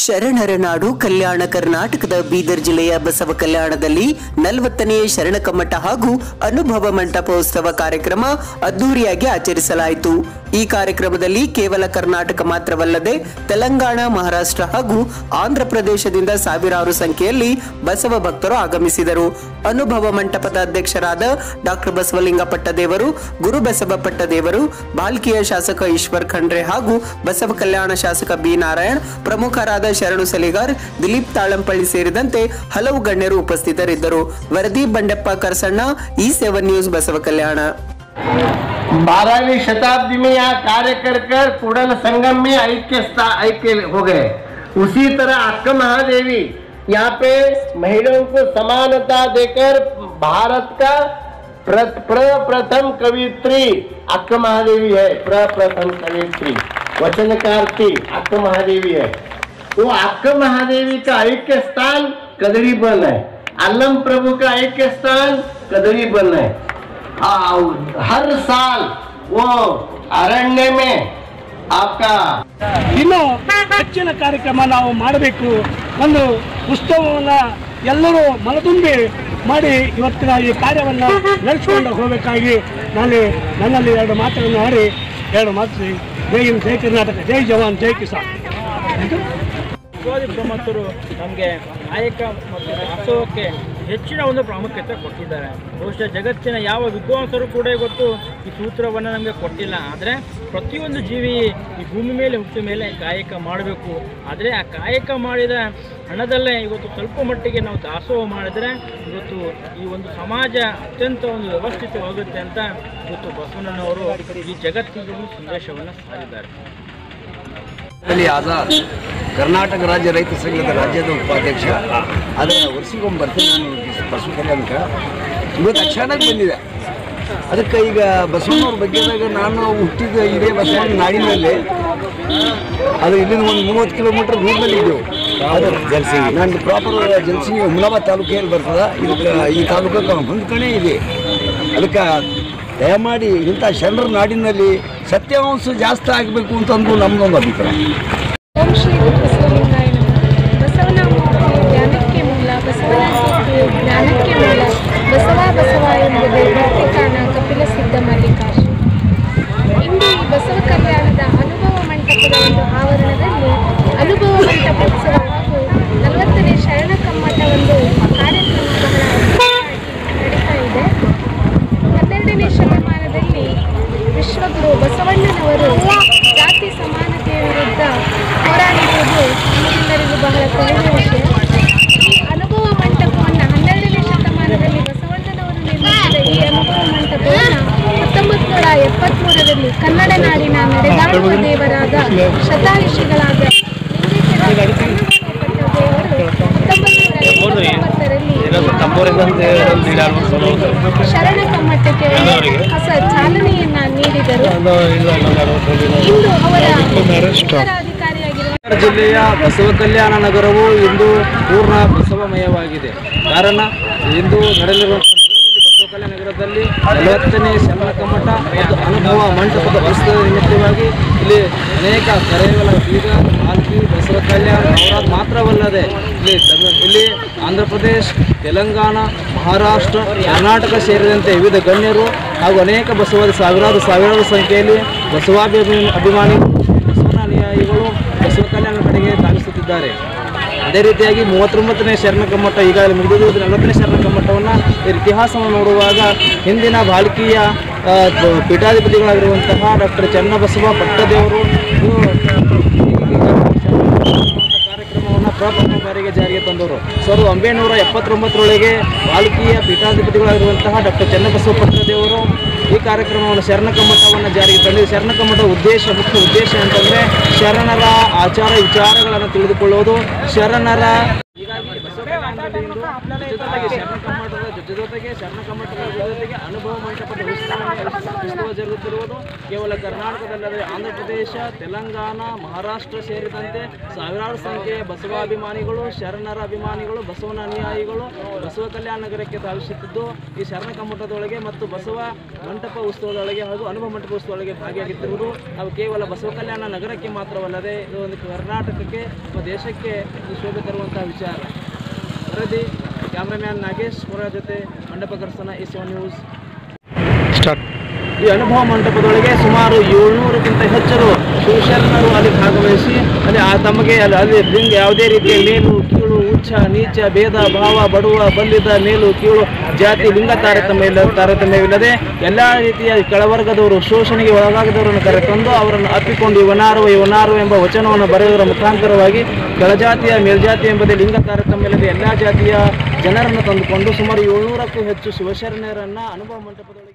ಶರಣರ ನಾಡು ಕಲ್ಯಾಣ ಕರ್ನಾಟಕದ ಬೀದರ್ ಜಿಲ್ಲೆಯ ಬಸವ ಕಲ್ಯಾಣದಲ್ಲಿ ನಲವತ್ತನೇ ಶರಣ ಕಮ್ಮಟ ಹಾಗೂ ಅನುಭವ ಮಂಟಪೋತ್ಸವ ಕಾರ್ಯಕ್ರಮ ಅದ್ದೂರಿಯಾಗಿ ಆಚರಿಸಲಾಯಿತು ಈ ಕಾರ್ಯಕ್ರಮದಲ್ಲಿ ಕೇವಲ ಕರ್ನಾಟಕ ಮಾತ್ರವಲ್ಲದೆ ತೆಲಂಗಾಣ ಮಹಾರಾಷ್ಟ್ರ ಹಾಗೂ ಆಂಧ್ರ ಪ್ರದೇಶದಿಂದ ಸಾವಿರಾರು ಸಂಖ್ಯೆಯಲ್ಲಿ ಬಸವ ಭಕ್ತರು ಆಗಮಿಸಿದರು ಅನುಭವ ಮಂಟಪದ ಅಧ್ಯಕ್ಷರಾದ ಡಾಕ್ಟರ್ ಬಸವಲಿಂಗ ಪಟ್ಟದೇವರು ಗುರು ಬಸವ ಪಟ್ಟದೇವರು ಬಾಲ್ಕಿಯ ಶಾಸಕ ಈಶ್ವರ್ ಖಂಡ್ರೆ ಹಾಗೂ ಬಸವ ಕಲ್ಯಾಣ ಶಾಸಕ ಬಿ ನಾರಾಯಣ್ ಪ್ರಮುಖರಾದ ಶರಣು ಸಲಿಗಾರ್ ದಿಲೀಪ್ ತಾಳಂಪಳ್ಳಿ ಸೇರಿದಂತೆ ಹಲವು ಗಣ್ಯರು ಉಪಸ್ಥಿತರಿದ್ದರು ವರದಿ ಬಂಡೆಪ್ಪ ಕರ್ಸಣ್ಣ ಈ ಸೆವೆನ್ ನ್ಯೂಸ್ ಬಸವ ಕಲ್ಯಾಣ बारहवीं शताब्दी में यहाँ कार्य कर कर कुड़ल संगम में ऐक्य स्था- ऐक्य हो गए उसी तरह अक्क महादेवी यहाँ पे महिलाओं को समानता देकर भारत का प्र- प्रप्रथम कवित्री अक्क महादेवी है प्रप्रथम कवित्री वचनकार थी अक्क महादेवी है वो अक्क महादेवी का ऐक्य स्थान कदरी बन है अल्लम प्रभु का ऐक्य स्थान कदरी बन है आ, हर साल वो अरण्य में आपका ಇನ್ನು ಹೆಚ್ಚಿನ ಕಾರ್ಯಕ್ರಮ ನಾವು ಮಾಡಬೇಕು ಒಂದು ಉತ್ಸವವನ್ನು ಎಲ್ಲರೂ ಮನತುಂಬಿ ಮಾಡಿ ಇವತ್ತಿನ ಈ ಕಾರ್ಯವನ್ನು ನಡೆಸಿಕೊಂಡು ಹೋಗಬೇಕಾಗಿ ನಾನು ನನ್ನಲ್ಲಿ ಎರಡು ಮಾತುಗಳನ್ನು ಆಡಿ ಎರಡು ಮಾತು ಜೈ ಹಿಂದ್ ಜೈ ಕರ್ನಾಟಕ ಜೈ ಜವಾನ್ ಜೈ ಕಿಸಾನ್ ಶಿವಾಜಿ ಪ್ರಮತ್ತರು ನಮಗೆ ಕಾಯಕ ಮತ್ತು ವಾಸ್ತವಕ್ಕೆ ಹೆಚ್ಚಿನ ಒಂದು ಪ್ರಾಮುಖ್ಯತೆ ಕೊಟ್ಟಿದ್ದಾರೆ ಬಹುಶಃ ಜಗತ್ತಿನ ಯಾವ ವಿದ್ವಾಂಸರು ಕೂಡ ಇವತ್ತು ಈ ಸೂತ್ರವನ್ನು ನಮಗೆ ಕೊಟ್ಟಿಲ್ಲ ಆದರೆ ಪ್ರತಿಯೊಂದು ಜೀವಿ ಈ ಭೂಮಿ ಮೇಲೆ ಹುಟ್ಟಿದ ಮೇಲೆ ಕಾಯಕ ಮಾಡಬೇಕು ಆದರೆ ಆ ಕಾಯಕ ಮಾಡಿದ ಹಣದಲ್ಲೇ ಇವತ್ತು ಸ್ವಲ್ಪ ಮಟ್ಟಿಗೆ ನಾವು ದಾಸೋಹ ಮಾಡಿದರೆ ಇವತ್ತು ಈ ಒಂದು ಸಮಾಜ ಅತ್ಯಂತ ಒಂದು ವ್ಯವಸ್ಥಿತವಾಗುತ್ತೆ ಅಂತ ಇವತ್ತು ಬಸವಣ್ಣನವರು ಈ ಜಗತ್ತಿಗೆ ಒಂದು ಸಂದೇಶವನ್ನು ಸಾರಿದ್ದಾರೆ ಅಲಿ ಆಜಾದ್ ಕರ್ನಾಟಕ ರಾಜ್ಯ ರೈತ ಸಂಘದ ರಾಜ್ಯದ ಉಪಾಧ್ಯಕ್ಷ ಆದರೆ ವರ್ಷಿಗೊಮ್ಮೆ ಬರ್ತೀನಿ ನಾನು ಬಸವ ಕಲ್ಯಾಣಕ್ಕೆ ಇವತ್ತು ಅಚಾನಕ್ ಬಂದಿದೆ ಅದಕ್ಕೆ ಈಗ ಬಸವಣ್ಣವ್ರ ಬಗ್ಗೆದಾಗ ನಾನು ಹುಟ್ಟಿದ ಇದೇ ಬಸವಣ್ಣ ನಾಡಿನಲ್ಲಿ ಅದು ಇಲ್ಲಿಂದ ಒಂದು ಮೂವತ್ತು ಕಿಲೋಮೀಟರ್ ದೂರದಲ್ಲಿ ಇದ್ದೆವು ಅದು ಜಲಸಿಂಗಿ ನಂದು ಪ್ರಾಪರ್ ಜಲಸಿಂಗಿ ಹುಮನಾಬಾದ್ ತಾಲೂಕಿನಲ್ಲಿ ಬರ್ತದೆ ಇದಕ್ಕೆ ಈ ತಾಲೂಕಕ್ಕೆ ಹೊಂದ್ಕಣೆ ಇದೆ ಅದಕ್ಕೆ ದಯಮಾಡಿ ಇಂಥ ಶರಣರ ನಾಡಿನಲ್ಲಿ ಸತ್ಯಾಂಶ ಜಾಸ್ತಿ ಆಗಬೇಕು ಅಂತಂದು ನಮ್ಮದೊಂದು ಅಭಿಪ್ರಾಯ ಓಂ ಶ್ರೀ ಬಸವಲಿಂಗಾಯ ನಮಃ ಬಸವನ ಮೂರ್ತಿ ಜ್ಞಾನಕ್ಕೆ ಮೂಲ ಬಸವನ ಕೀರ್ತಿ ಜ್ಞಾನಕ್ಕೆ ಮೂಲ ಬಸವ ಬಸವ ಎಂಬುದು ಭಕ್ತಿಕಾಣ ಕಪಿಲ ಸಿದ್ಧ ಮಲ್ಲಿಕಾರ್ಜುನ ಇಂದು ಈ ಬಸವ ಕಲ್ಯಾಣದ ಅನುಭವ ಮಂಟಪದ ಒಂದು ಆವರಣದಲ್ಲಿ ಅನುಭವ ಮಂಟಪೋತ್ಸವ ಹಾಗೂ ನಲವತ್ತನೇ ಶರಣ ಕಮ್ಮಟ ಒಂದು ಕಾರ್ಯಕ್ರಮ ಬಹಳ ಅದ್ಭುತವಾಗಿ ನಡೀತಾ ಇದೆ ಹನ್ನೆರಡನೇ ಶತಮಾನದಲ್ಲಿ ವಿಶ್ವಗುರು ಬಸವಣ್ಣನವರು ಜಾತಿ ಸಮಾನತೆಯ ವಿರುದ್ಧ ಹೋರಾಡಿರುವುದು ನಮಗೆಲ್ಲರಿಗೂ ಬಹಳ ತಿಳಿದ ವಿಷಯ ಈ ಅನುಭವ ಮಂಟಪವನ್ನು ಹನ್ನೆರಡನೇ ಶತಮಾನದಲ್ಲಿ ಬಸವಣ್ಣನವರು ನಿರ್ಮಿಸಿದ ಈ ಅನುಭವ ಮಂಟಪವನ್ನು ಹತ್ತೊಂಬತ್ತು ನೂರ ಎಪ್ಪತ್ಮೂರರಲ್ಲಿ ಕನ್ನಡ ನಾಡಿನ ನಡೆದಾಡುವ ದೇವರಾದ ಶತಾಯುಷಿಗಳಾದ ಲಿಂಗೇಶ್ವರ ದೇವರು ಹತ್ತೊಂಬತ್ತು ನೂರ ಎಪ್ಪತ್ತೊಂಬತ್ತರಲ್ಲಿ ಶರಣ ಕಮ್ಮಟಕ್ಕೆ ಒಂದು ಹೊಸ ಚಾಲನೆಯನ್ನ ನೀಡಿದರು ಇಂದು ಅವರ ಉತ್ತರಾಧಿಕಾರಿಯಾಗಿರುವ ಬೀದರ್ ಜಿಲ್ಲೆಯ ಬಸವ ಕಲ್ಯಾಣ ನಗರವು ಇಂದು ಪೂರ್ಣ ಬಸವಮಯವಾಗಿದೆ ಕಾರಣ ಇಂದು ನಡೆಯಲಿರುವಂತಹ ನಗರದಲ್ಲಿ ಬಸವ ಕಲ್ಯಾಣ ನಗರದಲ್ಲಿ ನಲವತ್ತನೇ ಶರಣ ಕಮ್ಮಟ ಮತ್ತು ಅನುಭವ ಮಂಟಪದ ಉತ್ಸವದ ನಿಮಿತ್ತವಾಗಿ ಇಲ್ಲಿ ಅನೇಕ ಕರೆಗಳ ಬೀಗ ಮಾಲ್ಕಿ ಬಸವ ಕಲ್ಯಾಣ ನವರಾತ್ ಮಾತ್ರವಲ್ಲದೆ ಇಲ್ಲಿ ತಮಿಳ್ ಇಲ್ಲಿ ಆಂಧ್ರ ಪ್ರದೇಶ್ ತೆಲಂಗಾಣ ಮಹಾರಾಷ್ಟ್ರ ಕರ್ನಾಟಕ ಸೇರಿದಂತೆ ವಿವಿಧ ಗಣ್ಯರು ಹಾಗೂ ಅನೇಕ ಬಸವ ಸಾವಿರಾರು ಸಾವಿರಾರು ಸಂಖ್ಯೆಯಲ್ಲಿ ಬಸವಾಭಿಮಾನಿ ಅಭಿಮಾನಿಗಳು ಬಸವನ ಅನುಯಾಯಿಗಳು ಬಸವ ಕಲ್ಯಾಣ ಕಡೆಗೆ ಧಾವಿಸುತ್ತಿದ್ದಾರೆ ಅದೇ ರೀತಿಯಾಗಿ ಮೂವತ್ತೊಂಬತ್ತನೇ ಶರಣ ಕಮ್ಮಟ ಈಗಾಗಲೇ ಮುಗಿದಿರುವುದು ನಲವತ್ತನೇ ಶರಣ ಕಮ್ಮಟವನ್ನು ಇತಿಹಾಸವನ್ನು ನೋಡುವಾಗ ಹಿಂದಿನ ಬಾಲ್ಕಿಯ ಆ, ಪ- ಪೀಠಾಧಿಪತಿಗಳಾಗಿರುವಂತಹ ಡಾಕ್ಟರ್ ಚನ್ನಬಸವ ಪಟ್ಟದೇವರು ಇವರು ಕಾರ್ಯಕ್ರಮವನ್ನು ಪ್ರಪ್ರಥಮ ಬಾರಿಗೆ ಜಾರಿಗೆ ತಂದವರು ಸಾವಿರದ ಒಂಬೈನೂರ ಎಪ್ಪತ್ತೊಂಬತ್ತರೊಳಗೆ ಬಾಲ್ಕಿಯ ಪೀಠಾಧಿಪತಿಗಳಾಗಿರುವಂತಹ ಡಾಕ್ಟರ್ ಚನ್ನಬಸವ ಪಟ್ಟದೇವರು ಈ ಕಾರ್ಯಕ್ರಮವನ್ನು ಶರಣ ಕಮ್ಮಟವನ್ನು ಜಾರಿಗೆ ತಂದಿದೆ ಶರಣ ಕಮ್ಮಟದ ಉದ್ದೇಶ ಮುಖ್ಯ ಉದ್ದೇಶ ಅಂತಂದರೆ ಶರಣರ ಆಚಾರ ವಿಚಾರಗಳನ್ನು ತಿಳಿದುಕೊಳ್ಳುವುದು ಶರಣರ ಹೀಗಾಗಿ ಬಸವ ಕಲ್ಯಾಣದಲ್ಲಿ ಇಂದು ಜೊತೆಜೊತೆಗೆ ಶರಣ ಕಮ್ಮಟದ ಜೊತೆ ಜೊತೆಗೆ ಶರಣ ಕಮ್ಮಟದ ಜೊತೆಗೆ ಅನುಭವ ಮಂಟಪದ ಉತ್ಸವ ಉತ್ಸವ ಜರುಗುತ್ತಿರುವುದು ಕೇವಲ ಕರ್ನಾಟಕದಲ್ಲದೆ ಆಂಧ್ರ ಪ್ರದೇಶ ತೆಲಂಗಾಣ ಮಹಾರಾಷ್ಟ್ರ ಸೇರಿದಂತೆ ಸಾವಿರಾರು ಸಂಖ್ಯೆಯ ಬಸವಾಭಿಮಾನಿಗಳು ಶರಣರ ಅಭಿಮಾನಿಗಳು ಬಸವನ ಅನುಯಾಯಿಗಳು ಬಸವ ಕಲ್ಯಾಣ ನಗರಕ್ಕೆ ಧಾವಿಸುತ್ತಿದ್ದು ಈ ಶರಣ ಕಮ್ಮಟದೊಳಗೆ ಮತ್ತು ಬಸವ ಮಂಟಪ ಉತ್ಸವದೊಳಗೆ ಹಾಗೂ ಅನುಭವ ಮಂಟಪ ಉತ್ಸವದೊಳಗೆ ಭಾಗಿಯಾಗುತ್ತಿರುವುದು ನಾವು ಕೇವಲ ಬಸವ ಕಲ್ಯಾಣ ನಗರಕ್ಕೆ ಮಾತ್ರವಲ್ಲದೆ ಇದು ಒಂದು ಕರ್ನಾಟಕಕ್ಕೆ ಮತ್ತು ದೇಶಕ್ಕೆ ಇದು ಶೋಭೆ ತರುವಂತಹ ವಿಚಾರ ವರದಿ ಕ್ಯಾಮ್ರಾಮ್ಯಾನ್ ನಾಗೇಶ್ ಅವರ ಜೊತೆ ಮಂಡಪ ಕರ್ಸನ ಎಸ್ ನ್ಯೂಸ್ ಈ ಅನುಭವ ಮಂಟಪದೊಳಗೆ ಸುಮಾರು ಏಳ್ನೂರಕ್ಕಿಂತ ಹೆಚ್ಚರು ಶಿವಶರಣರು ಅಲ್ಲಿ ಭಾಗವಹಿಸಿ ಅಲ್ಲಿ ಆ ತಮಗೆ ಅಲ್ಲಿ ಅಲ್ಲಿ ಲಿಂಗ ಯಾವುದೇ ರೀತಿಯ ಮೇಲು ಕೀಳು ಉಚ್ಚ ನೀಚ ಭೇದ ಭಾವ ಬಡುವ ಬಲ್ಲಿದ ಮೇಲು ಕೀಳು ಜಾತಿ ಲಿಂಗ ತಾರತಮ್ಯ ಇಲ್ಲ ತಾರತಮ್ಯವಿಲ್ಲದೆ ಎಲ್ಲ ರೀತಿಯ ಕೆಳವರ್ಗದವರು ಶೋಷಣೆಗೆ ಒಳಗಾಗದವರನ್ನು ಕರೆತಂದು ಅವರನ್ನು ಅಪ್ಪಿಕೊಂಡು ಇವನಾರು ಇವನಾರು ಎಂಬ ವಚನವನ್ನು ಬರೆಯುವುದರ ಮುಖಾಂತರವಾಗಿ ಕೆಳಜಾತಿಯ ಮೇಲ್ಜಾತಿ ಎಂಬುದೇ ಲಿಂಗ ತಾರತಮ್ಯ ಇಲ್ಲದೆ ಎಲ್ಲ ಜಾತಿಯ ಜನರನ್ನು ತಂದುಕೊಂಡು ಸುಮಾರು ಏಳ್ನೂರಕ್ಕೂ ಹೆಚ್ಚು ಶಿವಶರಣರನ್ನು ಅನುಭವ ಮಂಟಪದೊಳಗೆ